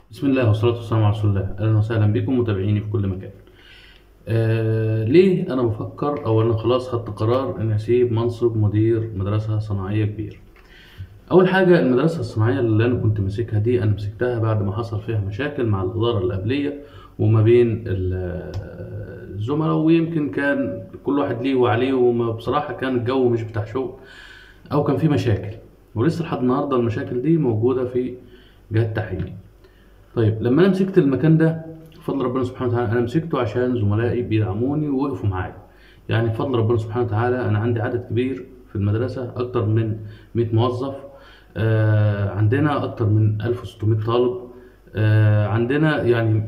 بسم الله والصلاة والسلام على رسول الله أهلا وسهلا بكم متابعيني في كل مكان آه ليه أنا بفكر أو أنا خلاص خدت قرار إني أسيب منصب مدير مدرسة صناعية كبير أول حاجة المدرسة الصناعية اللي أنا كنت ماسكها دي أنا مسكتها بعد ما حصل فيها مشاكل مع الإدارة اللي قبلية وما بين ال- الزملاء ويمكن كان كل واحد ليه وعليه وبصراحة كان الجو مش بتاع شغل أو كان في مشاكل ولسه لحد النهاردة المشاكل دي موجودة في جهات تحريري طيب لما انا مسكت المكان ده بفضل ربنا سبحانه وتعالى انا مسكته عشان زملائي بيدعموني ووقفوا معايا يعني بفضل ربنا سبحانه وتعالى انا عندي عدد كبير في المدرسه اكتر من 100 موظف آه عندنا اكتر من 1600 طالب آه عندنا يعني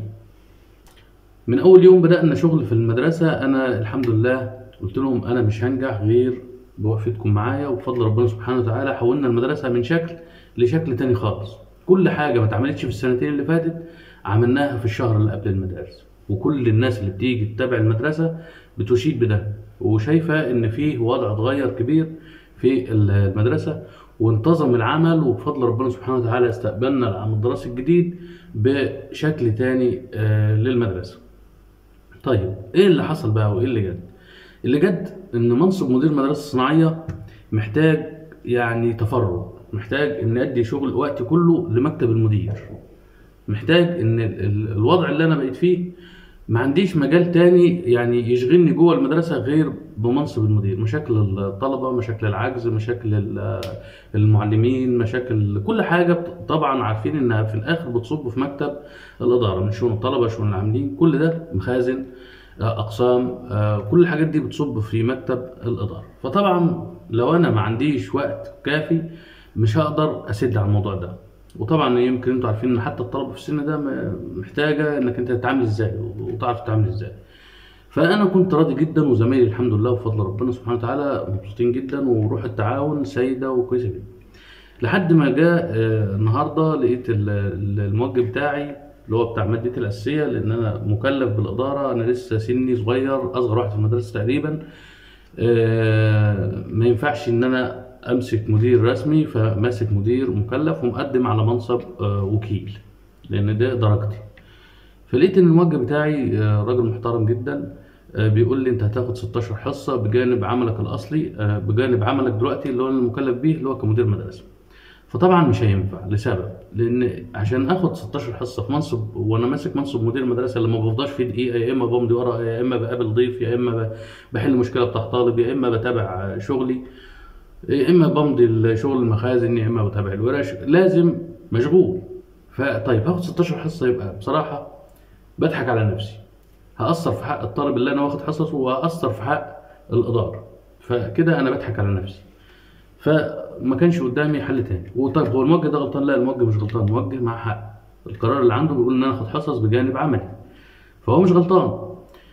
من اول يوم بدانا شغل في المدرسه انا الحمد لله قلت لهم انا مش هنجح غير بوقفتكم معايا وبفضل ربنا سبحانه وتعالى حولنا المدرسه من شكل لشكل تاني خالص كل حاجه ما اتعملتش في السنتين اللي فاتت عملناها في الشهر اللي قبل المدارس وكل الناس اللي بتيجي تتابع المدرسه بتشيد بده وشايفه ان فيه وضع اتغير كبير في المدرسه وانتظم العمل وبفضل ربنا سبحانه وتعالى استقبلنا العام الدراسي الجديد بشكل تاني آه، للمدرسه طيب ايه اللي حصل بقى وايه اللي جد اللي جد ان منصب مدير مدرسه صناعيه محتاج يعني تفرغ محتاج ان ادي شغل وقتي كله لمكتب المدير محتاج ان ال- ال- الوضع اللي انا بقيت فيه ما عنديش مجال تاني يعني يشغلني جوه المدرسه غير بمنصب المدير مشاكل الطلبه مشاكل العجز مشاكل ال- المعلمين مشاكل كل حاجه بت- طبعا عارفين انها في الاخر بتصب في مكتب الاداره من شؤون الطلبه شؤون العاملين كل ده مخازن آه، اقسام آه، كل الحاجات دي بتصب في مكتب الاداره فطبعا لو انا ما عنديش وقت كافي مش هقدر اسد على الموضوع ده وطبعا يمكن انتوا عارفين ان حتى الطلبه في السن ده م- محتاجه انك انت تتعامل ازاي وتعرف تتعامل ازاي فانا كنت راضي جدا وزمايلي الحمد لله بفضل ربنا سبحانه وتعالى مبسوطين جدا وروح التعاون سايده وكويسه جدا لحد ما جاء آه، النهارده لقيت ال- ال- الموجه بتاعي اللي هو بتاع مادتي الاساسيه لان انا مكلف بالاداره انا لسه سني صغير اصغر واحد في المدرسه تقريبا آه، ما ينفعش ان انا امسك مدير رسمي فماسك مدير مكلف ومقدم على منصب آه، وكيل لان ده درجتي فلقيت ان الموجه بتاعي آه، راجل محترم جدا آه، بيقول لي انت هتاخد 16 حصه بجانب عملك الاصلي آه، بجانب عملك دلوقتي اللي هو أنا المكلف بيه اللي هو كمدير مدرسه فطبعا مش هينفع لسبب لان عشان اخد 16 حصه في منصب وانا ماسك منصب مدير مدرسه اللي ما بفضاش فيه دقيقه يا اما بمضي ورقه يا اما بقابل ضيف يا اما ب- بحل مشكله بتاع طالب يا اما بتابع شغلي يا اما بمضي الشغل المخازن يا اما بتابع الورش لازم مشغول فطيب هاخد 16 حصه يبقى بصراحه بضحك على نفسي هأثر في حق الطالب اللي انا واخد حصصه وهأثر في حق الاداره فكده انا بضحك على نفسي فما كانش قدامي حل تاني وطيب هو الموجه ده غلطان لا الموجه مش غلطان الموجه مع حق القرار اللي عنده بيقول ان انا اخد حصص بجانب عملي فهو مش غلطان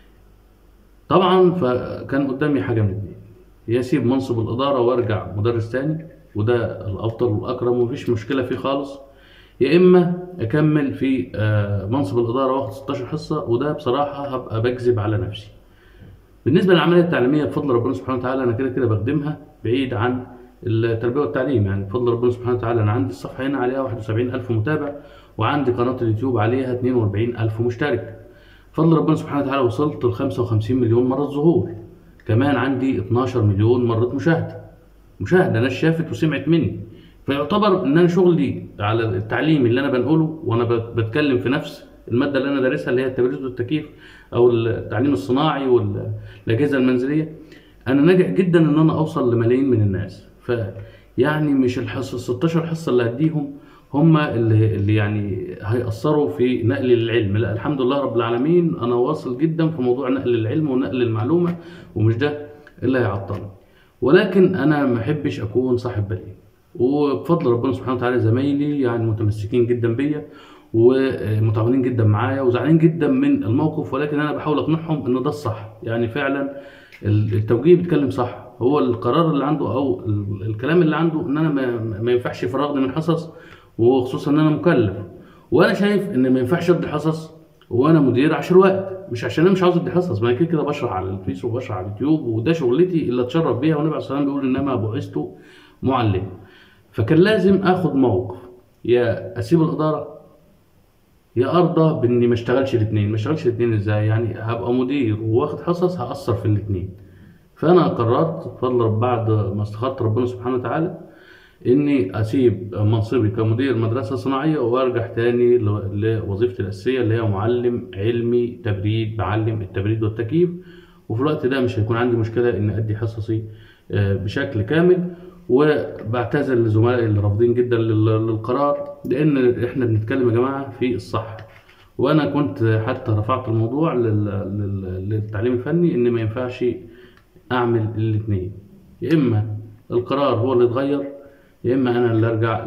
طبعا فكان قدامي حاجه من اتنين يا اسيب منصب الاداره وارجع مدرس تاني وده الافضل والاكرم ومفيش مشكله فيه خالص يا اما اكمل في آه، منصب الاداره واخد 16 حصه وده بصراحه هبقى بكذب على نفسي بالنسبه للعمليه التعليميه بفضل ربنا سبحانه وتعالى انا كده كده بخدمها بعيد عن التربيه والتعليم يعني بفضل ربنا سبحانه وتعالى انا عندي الصفحه هنا عليها 71000 متابع وعندي قناه اليوتيوب عليها 42000 مشترك بفضل ربنا سبحانه وتعالى وصلت ل 55 مليون مره ظهور كمان عندي 12 مليون مره مشاهده مشاهده ناس شافت وسمعت مني فيعتبر ان انا شغلي على التعليم اللي انا بنقوله وانا بت- بتكلم في نفس الماده اللي انا دارسها اللي هي التبريد والتكييف او التعليم الصناعي والاجهزه المنزليه انا ناجح جدا ان انا اوصل لملايين من الناس ف يعني مش الحصه 16 حصه اللي هديهم هم اللي اللي يعني هيأثروا في نقل العلم لا الحمد لله رب العالمين انا واصل جدا في موضوع نقل العلم ونقل المعلومه ومش ده اللي هيعطلني ولكن انا ما احبش اكون صاحب بالي وبفضل ربنا سبحانه وتعالى زمايلي يعني متمسكين جدا بيا ومتعاونين جدا معايا وزعلانين جدا من الموقف ولكن انا بحاول اقنعهم ان ده الصح يعني فعلا التوجيه بيتكلم صح هو القرار اللي عنده او ال- الكلام اللي عنده ان انا ما, ما ينفعش يفرغني من حصص وخصوصا ان انا مكلف وانا شايف ان ما ينفعش ادي حصص وانا مدير عشان وقت مش عشان انا مش عاوز ادي حصص ما انا كده كده بشرح على الفيس وبشرح على اليوتيوب وده شغلتي اللي اتشرف بيها والنبي عليه الصلاه والسلام بيقول انما بعثت معلما فكان لازم اخد موقف يا اسيب الاداره يا ارضى باني ما اشتغلش الاثنين ما اشتغلش الاثنين ازاي يعني هبقى مدير واخد حصص هاثر في الاثنين فانا قررت بفضل رب- بعد ما استخرت ربنا سبحانه وتعالى اني اسيب منصبي كمدير مدرسه صناعيه وارجع تاني ل- لوظيفتي الاساسيه اللي هي معلم علمي تبريد بعلم التبريد والتكييف وفي الوقت ده مش هيكون عندي مشكله اني ادي حصصي آه، بشكل كامل وبعتذر لزملائي اللي رافضين جدا لل- للقرار لان احنا بنتكلم يا جماعه في الصح وانا كنت حتى رفعت الموضوع لل- لل- للتعليم الفني ان ما ينفعش اعمل الاثنين يا اما القرار هو اللي اتغير يا اما انا اللي ارجع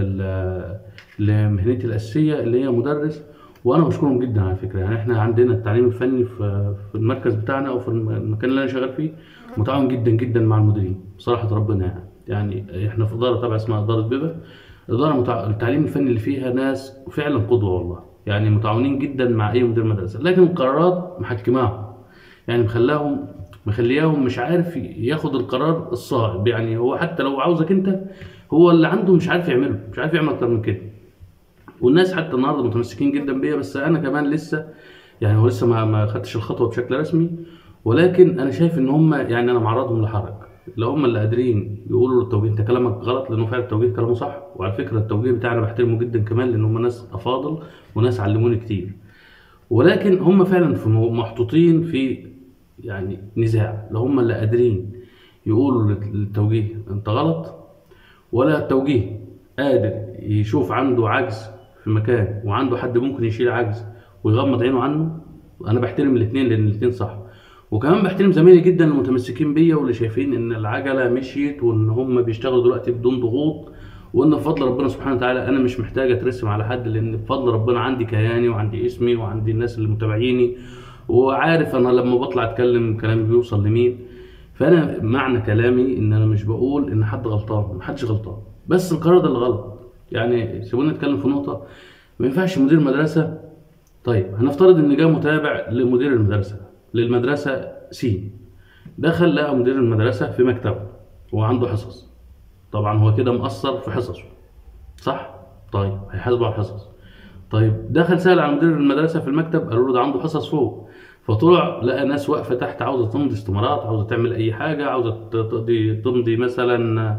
ل- لمهنتي الاساسيه اللي هي مدرس وانا بشكرهم جدا على فكره يعني احنا عندنا التعليم الفني في في المركز بتاعنا او في الم- المكان اللي انا شغال فيه متعاون جدا جدا مع المديرين بصراحه ربنا يعني يعني احنا في اداره تبع اسمها اداره بيبه الاداره متع... التعليم الفني اللي فيها ناس فعلا قدوه والله يعني متعاونين جدا مع اي مدير مدرسه لكن القرارات محكماهم يعني مخلاهم مخلياهم مش عارف ياخد القرار الصائب يعني هو حتى لو عاوزك انت هو اللي عنده مش عارف يعمله مش عارف يعمل اكتر من كده والناس حتى النهارده متمسكين جدا بيا بس انا كمان لسه يعني هو لسه ما ما خدتش الخطوه بشكل رسمي ولكن انا شايف ان هم يعني انا معرضهم لحرج لو هم اللي قادرين يقولوا التوجيه انت كلامك غلط لانه فعلا التوجيه كلامه صح وعلى فكره التوجيه بتاعنا بحترمه جدا كمان لان هم ناس افاضل وناس علموني كتير ولكن هم فعلا في مو- محطوطين في يعني نزاع لو هم اللي قادرين يقولوا للتوجيه انت غلط ولا التوجيه قادر يشوف عنده عجز في مكان وعنده حد ممكن يشيل عجز ويغمض عينه عنه انا بحترم الاثنين لان الاثنين صح وكمان بحترم زمايلي جدا المتمسكين بيا واللي شايفين ان العجله مشيت وان هم بيشتغلوا دلوقتي بدون ضغوط وان بفضل ربنا سبحانه وتعالى انا مش محتاج اترسم على حد لان بفضل ربنا عندي كياني وعندي اسمي وعندي الناس اللي متابعيني وعارف انا لما بطلع اتكلم كلامي بيوصل لمين فانا معنى كلامي ان انا مش بقول ان حد غلطان محدش غلطان بس القرار ده اللي غلط يعني سيبونا نتكلم في نقطه ما ينفعش مدير مدرسه طيب هنفترض ان جه متابع لمدير المدرسه للمدرسه سي دخل لقى مدير المدرسه في مكتبه وعنده حصص طبعا هو كده مقصر في حصصه صح طيب هيحاسبه على الحصص طيب دخل سأل على مدير المدرسة في المكتب قالوا له ده عنده حصص فوق فطلع لقى ناس واقفة تحت عاوزة تمضي استمارات عاوزة تعمل أي حاجة عاوزة ت- تقضي تمضي مثلا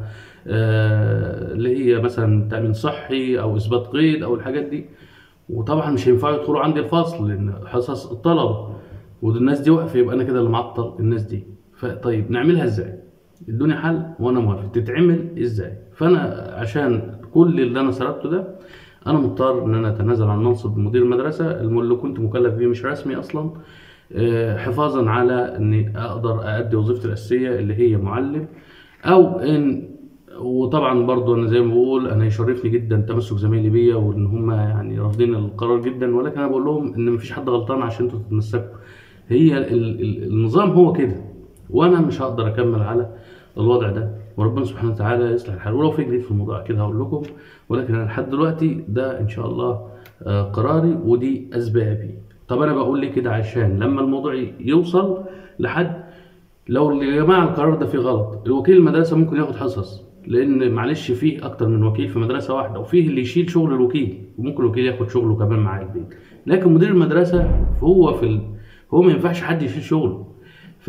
آه، اللي هي مثلا تأمين صحي أو إثبات قيد أو الحاجات دي وطبعا مش هينفعوا يدخلوا عندي الفصل لأن حصص الطلبة والناس دي واقفة يبقى أنا كده اللي معطل الناس دي فطيب نعملها إزاي؟ ادوني حل وانا موافق تتعمل ازاي فانا عشان كل اللي انا سردته ده انا مضطر ان انا اتنازل عن منصب مدير المدرسه الم- اللي كنت مكلف بيه مش رسمي اصلا آه، حفاظا على اني اقدر اادي وظيفتي الاساسيه اللي هي معلم او ان وطبعا برضو انا زي ما بقول انا يشرفني جدا تمسك زمايلي بيا وان هم يعني رافضين القرار جدا ولكن انا بقول لهم ان مفيش حد غلطان عشان انتوا تتمسكوا هي ال- ال- النظام هو كده وانا مش هقدر اكمل على الوضع ده وربنا سبحانه وتعالى يصلح الحال ولو في جديد في الموضوع كده هقول لكم ولكن انا لحد دلوقتي ده ان شاء الله آه، قراري ودي اسبابي طب انا بقول ليه كده عشان لما الموضوع يوصل لحد لو يا جماعه القرار ده فيه غلط الوكيل المدرسه ممكن ياخد حصص لان معلش فيه اكتر من وكيل في مدرسه واحده وفيه اللي يشيل شغل الوكيل وممكن الوكيل ياخد شغله كمان معاه البيت لكن مدير المدرسه هو في ال... هو ما ينفعش حد يشيل شغله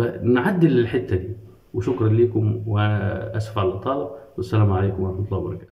فنعدل الحته دي وشكرا لكم واسف على الاطاله والسلام عليكم ورحمه الله وبركاته